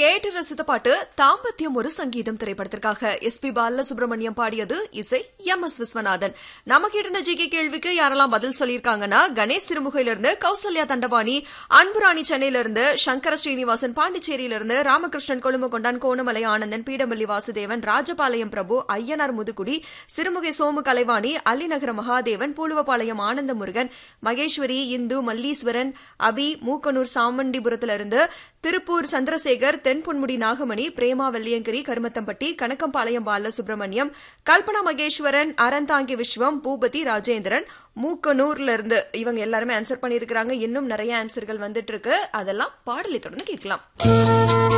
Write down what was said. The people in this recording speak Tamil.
கேட்டு ரசித்த பாட்டு தாம்பத்தியம் ஒரு சங்கீதம் திரைப்படத்திற்காக எஸ் பி பாலசுப்ரமணியம் பாடியது இசை எம் எஸ் விஸ்வநாதன் நமக்கு இருந்த ஜிகே கேள்விக்கு யாரெல்லாம் பதில் சொல்லியிருக்காங்கன்னா கணேஷ் திருமுகையில இருந்து கௌசல்யா தண்டபாணி அன்புராணி சென்னையில இருந்து சங்கர ஸ்ரீனிவாசன் பாண்டிச்சேரியில இருந்து ராமகிருஷ்ணன் கொழும்புகொண்டான் கோணமலை ஆனந்தன் பீடமல்லி வாசுதேவன் ராஜபாளையம் பிரபு ஐயனார் முதுகுடி சிறுமுகை சோமு கலைவாணி அல்லிநகர மகாதேவன் பூலுவபாளையம் ஆனந்த முருகன் மகேஸ்வரி இந்து மல்லீஸ்வரன் அபி மூக்கனூர் சாமண்டிபுரத்திலிருந்து திருப்பூர் சந்திரசேகர் தென்பொன்முடி நாகமணி பிரேமா வெள்ளியங்கிரி கருமத்தம்பட்டி கணக்கம்பாளையம் பாலசுப்ரமணியம் கல்பனா மகேஸ்வரன் அறந்தாங்கி விஸ்வம் பூபதி ராஜேந்திரன் மூக்கனூர்ல இருந்து இவங்க எல்லாருமே ஆன்சர் பண்ணியிருக்கிறாங்க இன்னும் நிறைய ஆன்சர்கள் வந்துட்டு இருக்கு அதெல்லாம் பாடலை தொடர்ந்து கேட்கலாம்